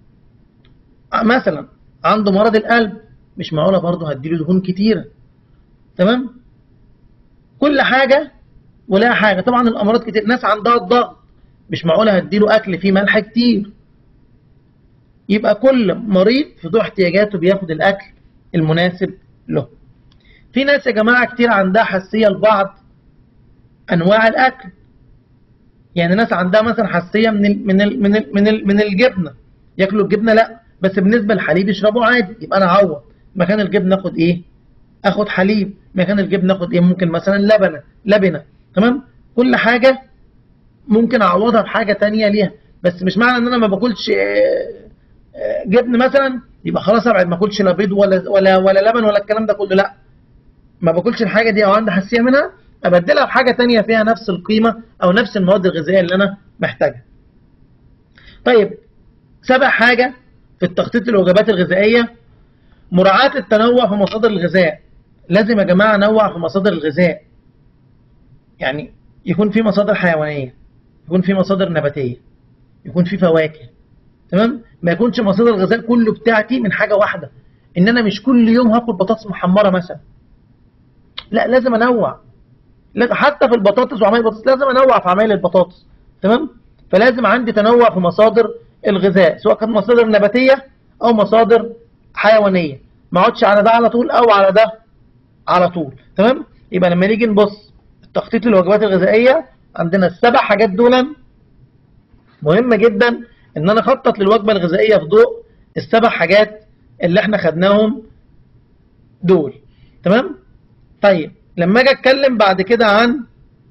مثلا عنده مرض القلب مش معقولة برضه هديله دهون كتيرة تمام كل حاجة ولا حاجة طبعا الأمراض كتير ناس عندها الضغط مش معقول هديله اكل فيه ملح كتير يبقى كل مريض في ضوء احتياجاته بياخد الاكل المناسب له في ناس يا جماعه كتير عندها حساسيه لبعض انواع الاكل يعني ناس عندها مثلا حساسيه من ال من ال من ال من, ال من الجبنه ياكلوا الجبنه لا بس بالنسبه للحليب يشربوا عادي يبقى انا اعوض مكان الجبنه اخد ايه اخد حليب مكان الجبنه اخد ايه ممكن مثلا لبنه لبنه تمام كل حاجه ممكن اعوضها بحاجه تانية ليها بس مش معنى ان انا ما باكلش جبن مثلا يبقى خلاص ابعد ما اكلش لا بيض ولا ولا ولا لبن ولا الكلام ده كله لا ما باكلش الحاجه دي او عندي حساسيه منها ابدلها بحاجه تانية فيها نفس القيمه او نفس المواد الغذائيه اللي انا محتاجها طيب سبع حاجه في التخطيط الوجبات الغذائيه مراعاه التنوع في مصادر الغذاء لازم يا جماعه انوع في مصادر الغذاء يعني يكون في مصادر حيوانيه يكون في مصادر نباتيه يكون في فواكه تمام ما يكونش مصادر الغذاء كله بتاعتي من حاجه واحده ان انا مش كل يوم هاكل بطاطس محمره مثلا لا لازم انوع حتى في البطاطس وعمايل البطاطس لازم انوع في عمايل البطاطس تمام فلازم عندي تنوع في مصادر الغذاء سواء كانت مصادر نباتيه او مصادر حيوانيه ما اقعدش على ده على طول او على ده على طول تمام يبقى لما نيجي نبص تخطيط الوجبات الغذائيه عندنا السبع حاجات دول مهمه جدا ان انا اخطط للوجبه الغذائيه في ضوء السبع حاجات اللي احنا خدناهم دول تمام طيب لما اجي اتكلم بعد كده عن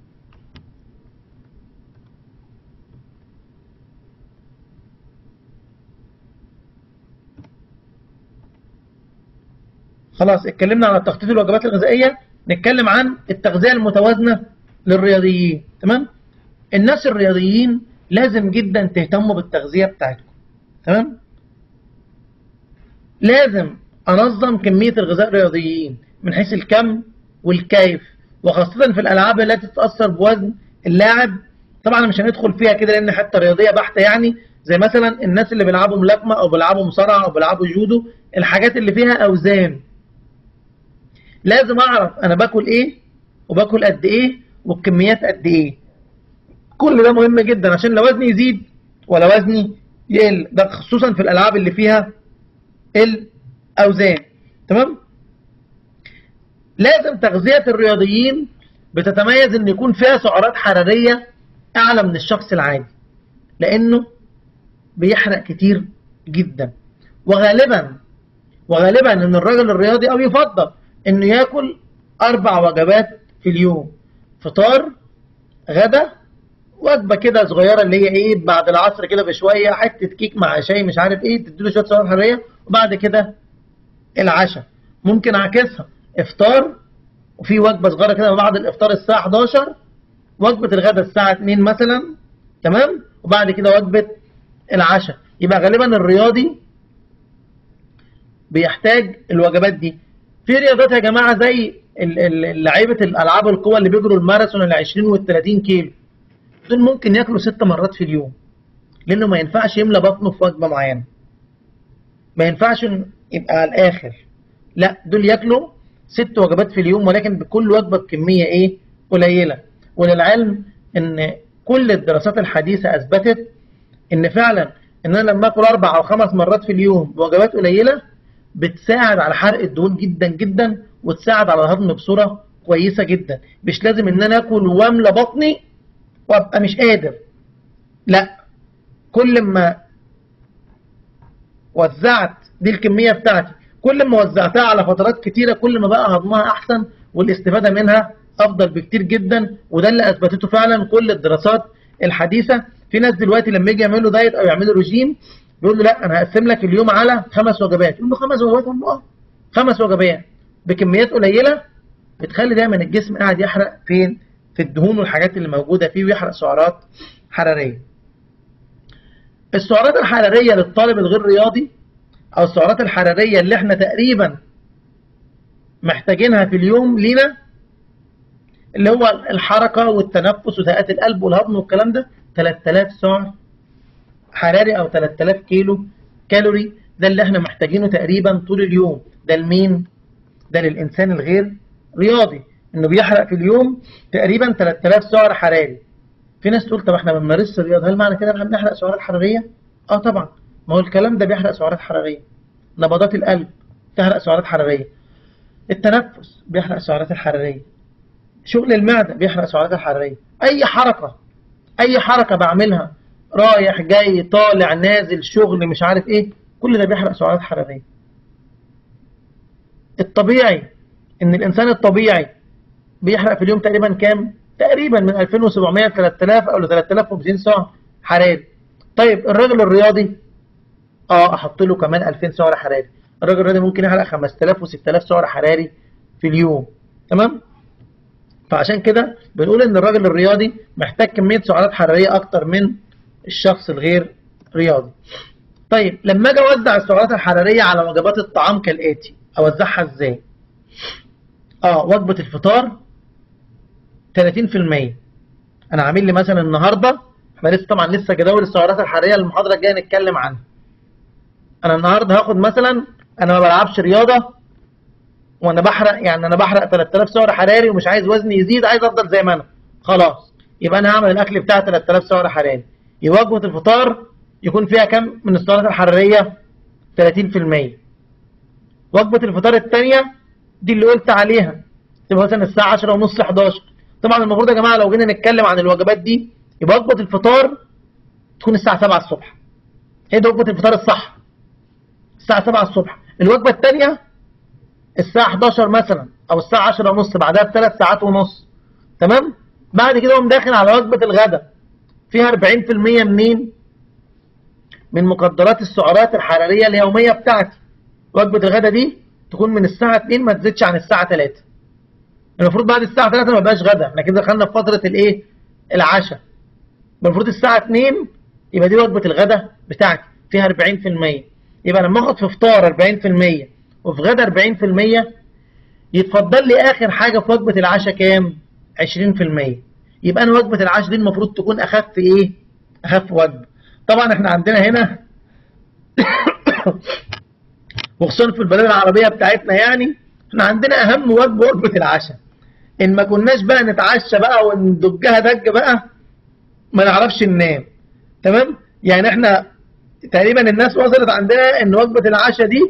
خلاص اتكلمنا عن تخطيط الوجبات الغذائيه نتكلم عن التغذيه المتوازنه للرياضيين تمام الناس الرياضيين لازم جدا تهتموا بالتغذيه بتاعتكم تمام لازم انظم كميه الغذاء الرياضيين من حيث الكم والكيف وخاصه في الالعاب التي تتاثر بوزن اللاعب طبعا مش هندخل فيها كده لان حتى رياضيه بحته يعني زي مثلا الناس اللي بيلعبوا ملاكمه او بيلعبوا مصارعه او بيلعبوا جودو الحاجات اللي فيها اوزان لازم اعرف انا باكل ايه وباكل قد ايه والكميات قد ايه كل ده مهم جدا عشان لا وزني يزيد ولا وزني يقل ده خصوصا في الالعاب اللي فيها الاوزان تمام لازم تغذيه الرياضيين بتتميز ان يكون فيها سعرات حراريه اعلى من الشخص العادي لانه بيحرق كتير جدا وغالبا وغالبا ان الراجل الرياضي او يفضل انه ياكل اربع وجبات في اليوم فطار غدا وجبه كده صغيره اللي هي ايه بعد العصر كده بشويه حته كيك مع شاي مش عارف ايه تديله شويه سعرات حراريه وبعد كده العشاء ممكن اعكسها افطار وفي وجبه صغيره كده بعد الافطار الساعه 11 وجبه الغداء الساعه 2 مثلا تمام وبعد كده وجبه العشاء يبقى غالبا الرياضي بيحتاج الوجبات دي في رياضات يا جماعه زي لعيبه الالعاب القوى اللي بيجروا الماراثون ال 20 وال 30 كيلو دول ممكن ياكلوا ست مرات في اليوم لانه ما ينفعش يملى بطنه في وجبه معينه ما ينفعش يبقى على الاخر لا دول ياكلوا ست وجبات في اليوم ولكن بكل وجبه بكميه ايه قليله وللعلم ان كل الدراسات الحديثه اثبتت ان فعلا ان انا لما اكل اربع او خمس مرات في اليوم بوجبات قليله بتساعد على حرق الدهون جدا جدا وتساعد على الهضم بصوره كويسه جدا مش لازم ان انا اكل واملى بطني وابقى مش قادر لا كل ما وزعت دي الكميه بتاعتي كل ما وزعتها على فترات كتيره كل ما بقى هضمها احسن والاستفاده منها افضل بكتير جدا وده اللي اثبتته فعلا كل الدراسات الحديثه في ناس دلوقتي لما يجي يعملوا دايت او يعملوا رجيم بيقول له لا انا هقسم لك اليوم على خمس وجبات يقول له خمس وجبات يقول له اه خمس وجبات بكميات قليله بتخلي دايما الجسم قاعد يحرق فين في الدهون والحاجات اللي موجوده فيه ويحرق سعرات حراريه السعرات الحراريه للطالب الغير رياضي او السعرات الحراريه اللي احنا تقريبا محتاجينها في اليوم لينا اللي هو الحركه والتنفس وثقات القلب والهضم والكلام ده 3000 سعر حراري او 3000 كيلو كالوري ده اللي احنا محتاجينه تقريبا طول اليوم ده لمين ده للانسان الغير رياضي انه بيحرق في اليوم تقريبا 3000 سعر حراري في ناس تقول طب احنا ما بنمارسش الرياضه هل معنى كده ان احنا بنحرق سعرات حراريه اه طبعا ما هو الكلام ده بيحرق سعرات حراريه نبضات القلب تحرق سعرات حراريه التنفس بيحرق السعرات الحراريه شغل المعده بيحرق السعرات الحراريه اي حركه اي حركه بعملها رايح جاي طالع نازل شغل مش عارف ايه كل ده بيحرق سعرات حراريه الطبيعي ان الانسان الطبيعي بيحرق في اليوم تقريبا كام تقريبا من 2700 ل 3000 او ل 3200 سعر حراري طيب الراجل الرياضي اه احط له كمان 2000 سعر حراري الراجل الرياضي ممكن يحرق 5000 و6000 سعر حراري في اليوم تمام فعشان كده بنقول ان الراجل الرياضي محتاج كمية سعرات حرارية اكتر من الشخص الغير رياضي طيب لما اجي اوزع السعرات الحرارية على وجبات الطعام كالاتي اوزعها ازاي اه وجبة الفطار 30% انا عامل لي مثلا النهارده احنا لسه طبعا لسه جداول السعرات الحراريه المحاضره الجايه نتكلم عنها انا النهارده هاخد مثلا انا ما بلعبش رياضه وانا بحرق يعني انا بحرق 3000 سعر حراري ومش عايز وزني يزيد عايز افضل زي ما انا خلاص يبقى انا هعمل الاكل بتاع 3000 سعر حراري يبقى وجبه الفطار يكون فيها كم من السعرات الحراريه 30% وجبه الفطار الثانيه دي اللي قلت عليها تبقى مثلا الساعه 10 ونص 11 طبعا المفروض يا جماعه لو جينا نتكلم عن الوجبات دي يبقى وجبه الفطار تكون الساعه 7 الصبح هي دي وجبه الفطار الصح الساعه 7 الصبح الوجبه الثانيه الساعه 11 مثلا او الساعه 10 ونص بعدها بثلاث ساعات ونص تمام بعد كده اقوم داخل على وجبه الغداء فيها 40% منين من مقدرات السعرات الحراريه اليوميه بتاعتي وجبه الغداء دي تكون من الساعه 2 ما تزيدش عن الساعه 3 المفروض بعد الساعه 3 ما يبقاش غدا احنا كده دخلنا في فتره الايه العشاء المفروض الساعه 2 يبقى دي وجبه الغداء بتاعتي فيها 40% يبقى لما اخد في فطار 40% وفي غدا 40% يتفضل لي اخر حاجه في وجبه العشاء كام 20% يبقى انا وجبه العشاء دي المفروض تكون اخف ايه اخف وجبه طبعا احنا عندنا هنا وخصوصا في البلاد العربيه بتاعتنا يعني احنا عندنا اهم وجبه وجبه العشاء ان ما كناش بقى نتعشى بقى وندجها دج بقى ما نعرفش ننام تمام يعني احنا تقريبا الناس وصلت عندنا ان وجبه العشاء دي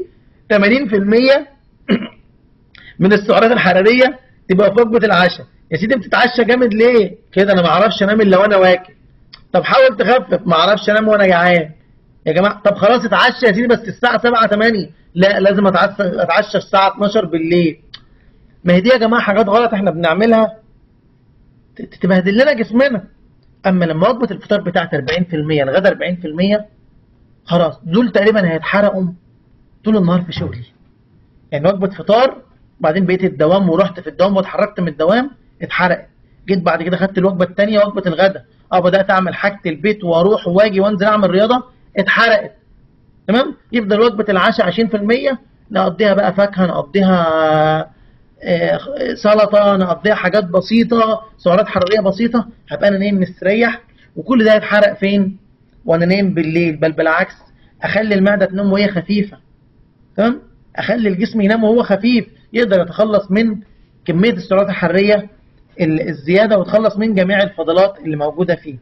80% من السعرات الحراريه تبقى في وجبه العشاء يا سيدي بتتعشى جامد ليه كده انا ما اعرفش انام الا وانا واكل طب حاول تخفف ما اعرفش انام وانا جعان يا جماعه طب خلاص اتعشى يا سيدي بس الساعه 7 8 لا لازم اتعشى اتعشى الساعه 12 بالليل ما هي دي يا جماعه حاجات غلط احنا بنعملها تبهدل لنا جسمنا اما لما وجبه الفطار بتاعت 40% الغدا 40% خلاص دول تقريبا هيتحرقوا طول النهار في شغلي يعني وجبه فطار وبعدين بقيت الدوام ورحت في الدوام واتحركت من الدوام اتحرقت جيت بعد كده خدت الوجبه الثانيه وجبه الغداء اه بدات اعمل حاجه البيت واروح واجي وانزل اعمل رياضه اتحرقت تمام يفضل وجبه العشاء 20% نقضيها بقى فاكهه نقضيها سلطه نقضيها حاجات بسيطه سعرات حراريه بسيطه هبقى انا نايم مستريح وكل ده يتحرق فين وانا نايم بالليل بل بالعكس اخلي المعده تنام وهي خفيفه تمام اخلي الجسم ينام وهو خفيف يقدر يتخلص من كميه السعرات الحراريه الزياده ويتخلص من جميع الفضلات اللي موجوده فيه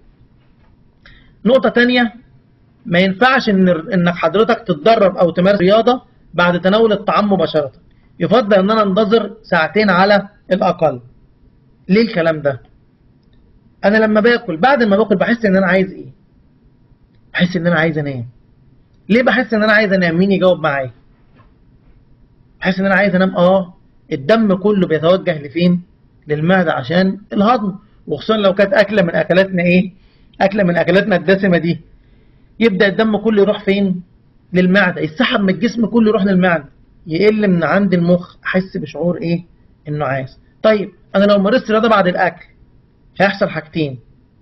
نقطه تانية ما ينفعش ان انك حضرتك تتدرب او تمارس رياضه بعد تناول الطعام مباشره يفضل ان انا انتظر ساعتين على الاقل ليه الكلام ده انا لما باكل بعد ما باكل بحس ان انا عايز ايه بحس ان انا عايز انام ليه بحس ان انا عايز انام مين يجاوب معايا بحس ان انا عايز انام اه الدم كله بيتوجه لفين للمعده عشان الهضم وخصوصا لو كانت اكله من اكلاتنا ايه اكله من اكلاتنا الدسمه دي يبدا الدم كله يروح فين للمعده يسحب من الجسم كله يروح للمعده يقل من عند المخ احس بشعور ايه النعاس طيب انا لو مارست رياضه بعد الاكل هيحصل حاجتين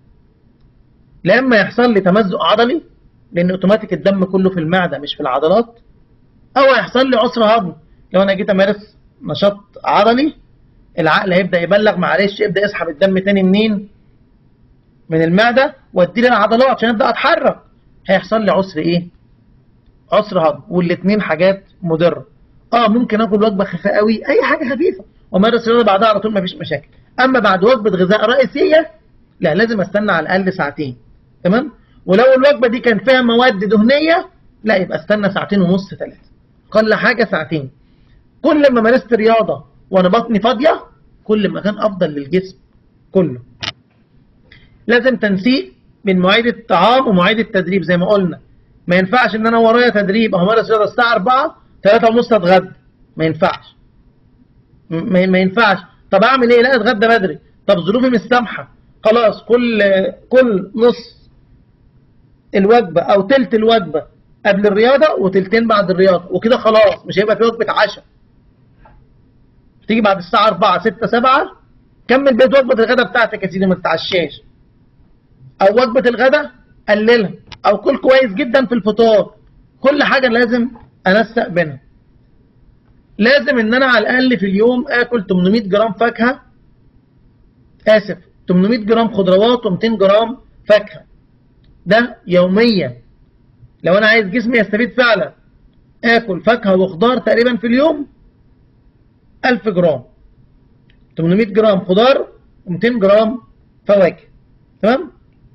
لا اما يحصل لي تمزق عضلي لان اوتوماتيك الدم كله في المعده مش في العضلات او هيحصل لي عسر هضمي لو انا جيت امارس نشاط عضلي العقل هيبدا يبلغ معلش يبدا يسحب الدم تاني منين من المعده وادي لي العضلات عشان ابدا اتحرك هيحصل لي عسر ايه عسر هضم والاثنين حاجات مضره اه ممكن اكل وجبه خفيفه قوي اي حاجه خفيفه وامارس الرياضه بعدها على طول مفيش مشاكل اما بعد وجبه غذاء رئيسيه لا لازم استنى على الاقل ساعتين تمام ولو الوجبه دي كان فيها مواد دهنيه لا يبقى استنى ساعتين ونص ثلاثه قل حاجه ساعتين كل ما مارست رياضه وانا بطني فاضيه كل ما كان افضل للجسم كله لازم تنسيق بين مواعيد الطعام ومواعيد التدريب زي ما قلنا ما ينفعش ان انا ورايا تدريب او مارس رياضه الساعه 4 3 ونص اتغدى ما ينفعش ما ما ينفعش طب اعمل ايه لا اتغدى بدري طب ظروفي مش سامحه خلاص كل كل نص الوجبه او تلت الوجبه قبل الرياضه وتلتين بعد الرياضه وكده خلاص مش هيبقى في وجبه عشاء تيجي بعد الساعه 4 6 7 كمل بقيه وجبه الغداء بتاعتك يا سيدي ما تتعشاش او وجبه الغداء قللها او كل كويس جدا في الفطار كل حاجه لازم انسق بينها لازم ان انا على الاقل في اليوم اكل 800 جرام فاكهه اسف 800 جرام خضروات و200 جرام فاكهه ده يوميا لو انا عايز جسمي يستفيد فعلا اكل فاكهه وخضار تقريبا في اليوم 1000 جرام 800 جرام خضار و200 جرام فواكه تمام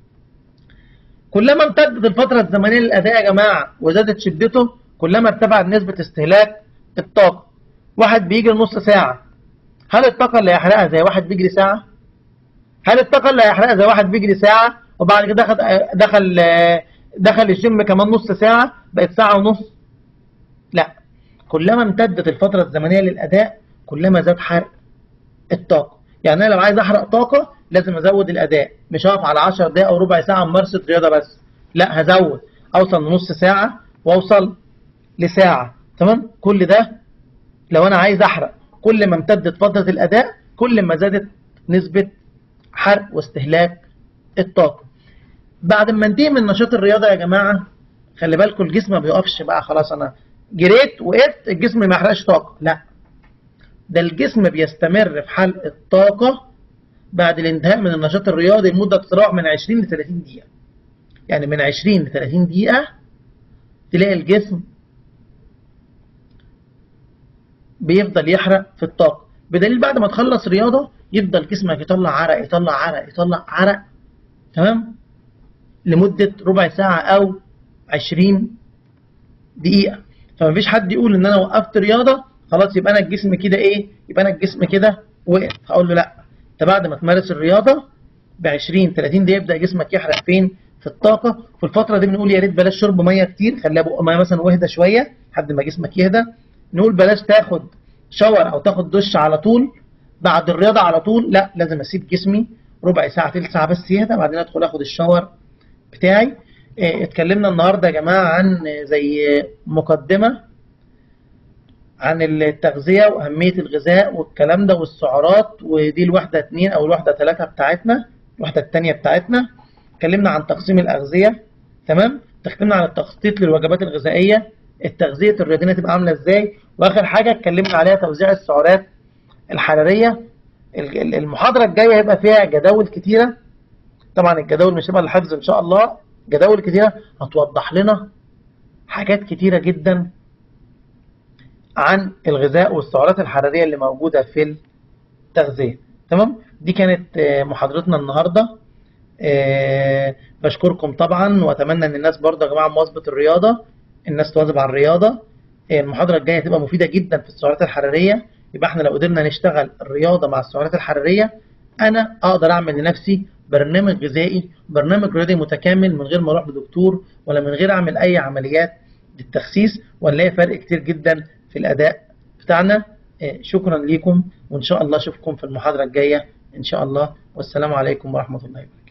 كلما امتدت الفترة الزمنية للأداء يا جماعة وزادت شدته كلما ارتفعت نسبة استهلاك الطاقة واحد بيجري نص ساعة هل الطاقة اللي هيحرقها زي واحد بيجري ساعة؟ هل الطاقة اللي هيحرقها زي واحد بيجري ساعة وبعد كده دخل دخل دخل الجيم كمان نص ساعة بقت ساعة ونص؟ لا كلما امتدت الفترة الزمنية للأداء كلما زاد حرق الطاقة يعني أنا لو عايز أحرق طاقة لازم أزود الأداء مش هقف على 10 دقايق أو ربع ساعة ممارسة رياضة بس لا هزود أوصل لنص ساعة وأوصل لساعة تمام كل ده لو أنا عايز أحرق كل ما امتدت فترة الأداء كل ما زادت نسبة حرق واستهلاك الطاقة بعد ما انتهي من نشاط الرياضة يا جماعة خلي بالكم الجسم ما بيقفش بقى خلاص أنا جريت وقفت الجسم ما يحرقش طاقة لا ده الجسم بيستمر في حلق الطاقة بعد الانتهاء من النشاط الرياضي لمدة تتراوح من 20 ل 30 دقيقة يعني من 20 ل 30 دقيقة تلاقي الجسم بيفضل يحرق في الطاقة بدليل بعد ما تخلص رياضة يفضل جسمك يطلع عرق يطلع عرق يطلع عرق تمام لمدة ربع ساعة أو 20 دقيقة فمفيش حد يقول إن أنا وقفت رياضة خلاص يبقى أنا الجسم كده إيه يبقى أنا الجسم كده وقف هقول له لأ أنت بعد ما تمارس الرياضة ب 20 30 دقيقة يبدأ جسمك يحرق فين في الطاقة في الفترة دي بنقول يا ريت بلاش شرب مية كتير خليها بق مية مثلا واهدى شوية لحد ما جسمك يهدى نقول بلاش تاخد شاور أو تاخد دش على طول بعد الرياضة على طول لا لازم أسيب جسمي ربع ساعة تلت ساعة بس يهدى بعدين أدخل أخد الشاور بتاعي اه اتكلمنا النهاردة يا جماعة عن زي مقدمة عن التغذية وأهمية الغذاء والكلام ده والسعرات ودي الوحدة اتنين أو الوحدة تلاتة بتاعتنا الوحدة التانية بتاعتنا اتكلمنا عن تقسيم الأغذية تمام اتكلمنا عن التخطيط للوجبات الغذائية التغذية الرياضية تبقى عاملة ازاي وآخر حاجة اتكلمنا عليها توزيع السعرات الحرارية المحاضرة الجاية هيبقى فيها جداول كتيرة طبعا الجداول مش هتبقى للحفظ ان شاء الله جداول كتيرة هتوضح لنا حاجات كتيرة جدا عن الغذاء والسعرات الحرارية اللي موجودة في التغذية تمام دي كانت محاضرتنا النهاردة أه بشكركم طبعا واتمنى ان الناس برضه يا جماعة مواظبة الرياضة الناس تواظب على الرياضة المحاضرة الجاية هتبقى مفيدة جدا في السعرات الحرارية يبقى احنا لو قدرنا نشتغل الرياضة مع السعرات الحرارية انا اقدر اعمل لنفسي برنامج غذائي برنامج رياضي متكامل من غير ما اروح لدكتور ولا من غير اعمل اي عمليات للتخسيس ونلاقي فرق كتير جدا في الاداء بتاعنا شكرا لكم وان شاء الله اشوفكم في المحاضرة الجاية ان شاء الله والسلام عليكم ورحمة الله وبركاته